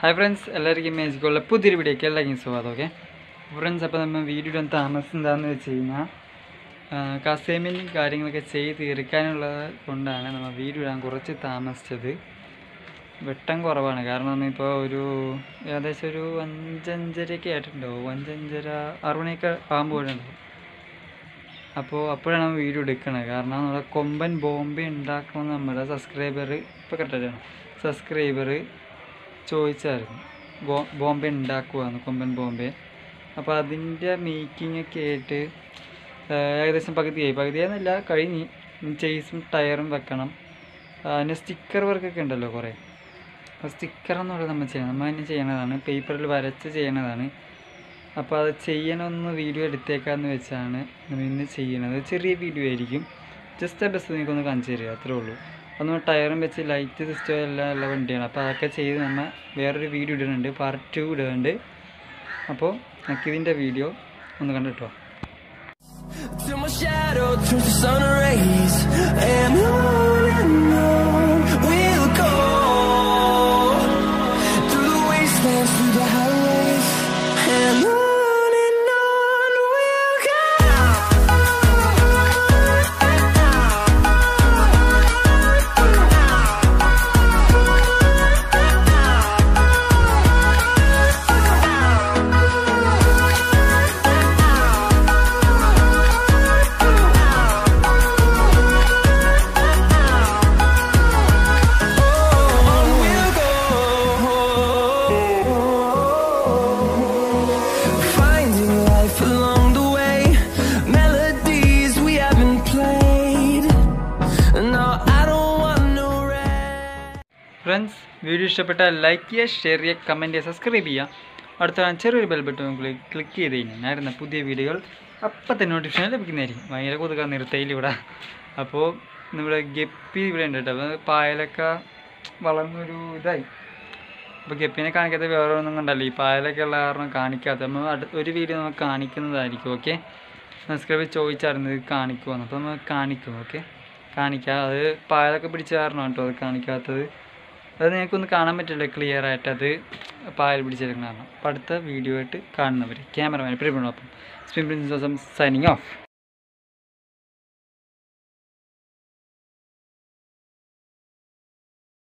hi friends എല്ലാവർക്കും മേജിക്കുള്ള പുതിയൊരു വീഡിയോക്ക് എല്ലാവർക്കും സ്വാഗതം ഓക്കെ ഫ്രണ്ട്സ് അപ്പോൾ നമ്മൾ വീഡിയോ ഇടാൻ താമസം എന്താണെന്ന് വെച്ച് കഴിഞ്ഞാൽ കസേമിനും കാര്യങ്ങളൊക്കെ ചെയ്ത് തീർക്കാനുള്ളത് കൊണ്ടാണ് നമ്മൾ വീഡിയോ ഇടാൻ കുറച്ച് താമസിച്ചത് വെട്ടം കുറവാണ് കാരണം നമ്മളിപ്പോൾ ഒരു ഏകദേശം ഒരു അഞ്ചഞ്ചരയൊക്കെ ആയിട്ടുണ്ടാവും അഞ്ചഞ്ചര ആറ് മണിയൊക്കെ ആകുമ്പോഴുണ്ടാവും അപ്പോൾ അപ്പോഴാണ് നമ്മൾ വീഡിയോ എടുക്കുന്നത് കാരണം നമ്മുടെ കൊമ്പൻ ബോംബെ ഉണ്ടാക്കണമെന്ന് നമ്മുടെ സബ്സ്ക്രൈബർ ഇപ്പോൾ കറക്റ്റാണ് സബ്സ്ക്രൈബർ ചോദിച്ചായിരുന്നു ബോ ബോംബെ ഉണ്ടാക്കുവാന്ന് കൊമ്പൻ ബോംബെ അപ്പോൾ അതിൻ്റെ മേക്കിംഗ് ഒക്കെ ആയിട്ട് ആ, ഏകദേശം പകുതിയായി പകുതിയാന്നല്ല കഴിഞ്ഞ് ചേസും ടയറും വെക്കണം അതിന് സ്റ്റിക്കർ വർക്കൊക്കെ ഉണ്ടല്ലോ കുറേ അപ്പോൾ സ്റ്റിക്കർ എന്ന് പറയുന്നത് നമ്മൾ ചെയ്യണം നമ്മൾ തന്നെ ചെയ്യണതാണ് പേപ്പറിൽ വരച്ച് ചെയ്യണതാണ് അപ്പോൾ അത് ചെയ്യണമെന്ന് വീഡിയോ എടുത്തേക്കാന്ന് വെച്ചാണ് നമ്മൾ ഇന്ന് ചെയ്യണത് ചെറിയ വീഡിയോ ആയിരിക്കും ജസ്റ്റ് ആ ബസ് നിങ്ങൾക്കൊന്ന് കാണിച്ചു തരിക അത്രേ ഉള്ളൂ ഒന്ന് ടയറും വെച്ച് ലൈറ്റ് സിസ്റ്റം എല്ലാം ഉള്ള വണ്ടിയാണ് അപ്പോൾ അതൊക്കെ ചെയ്ത് നമ്മൾ വേറൊരു വീഡിയോ ഇടുന്നുണ്ട് പാർട്ട് ടു ഇടുന്നുണ്ട് അപ്പോൾ നമുക്കിതിൻ്റെ വീഡിയോ ഒന്ന് കണ്ടിട്ടോ Till my shadow turns to sun rays And on and on we'll go Through the wastelands, through the highways And on and on we'll go On we'll go Finding life along the way Melodies we haven't played No, I don't want no rest friends video ഇഷ്ടപ്പെട്ടാൽ like ചെയ്യുക share ചെയ്യുക comment ചെയ്യുക subscribe ചെയ്യുക അടുത്ത ചെറിയൊരു bell button click ചെയ്ത് കഴിഞ്ഞാൽ ഞാൻ ഇടുന്ന പുതിയ വീഡിയോകൾ അപ്പം തന്നെ നോട്ടിഫിക്കേഷൻ ലഭിക്കുന്നതായിരിക്കും ഭയങ്കര കൊതുക്കാൻ നിർത്തയില്ല ഇവിടെ അപ്പോൾ നമ്മുടെ ഗപ്പി ഇവിടെ ഉണ്ട് കേട്ടോ അപ്പോൾ പായലൊക്കെ വളർന്നൊരു ഇതായി അപ്പോൾ ഗപ്പിനെ കാണിക്കാത്ത വേറെ ഒന്നും കണ്ടല്ലോ ഈ പായലൊക്കെ ഉള്ള കാരണം കാണിക്കാത്ത നമ്മൾ അടുത്ത ഒരു വീഡിയോ നമുക്ക് കാണിക്കുന്നതായിരിക്കും ഓക്കെ സബ്സ്ക്രൈബ് ചോദിച്ചായിരുന്നു ഇത് കാണിക്കുമെന്ന് അപ്പോൾ നമ്മൾ കാണിക്കും ഓക്കെ കാണിക്കാം അത് പായലൊക്കെ പിടിച്ച കാരണം കേട്ടോ അത് കാണിക്കാത്തത് അത് നിങ്ങൾക്കൊന്ന് കാണാൻ പറ്റില്ല ക്ലിയർ ആയിട്ട് അത് പായൽ പിടിച്ചെടുക്കുന്ന കാരണം അപ്പോൾ അടുത്ത വീഡിയോ ആയിട്ട് കാണുന്നവർ ക്യാമറമാൻ പ്രിയപ്പെട്ടു അപ്പം സ്പിൻ പ്രിൻസ് സൈനിങ് ഓഫ്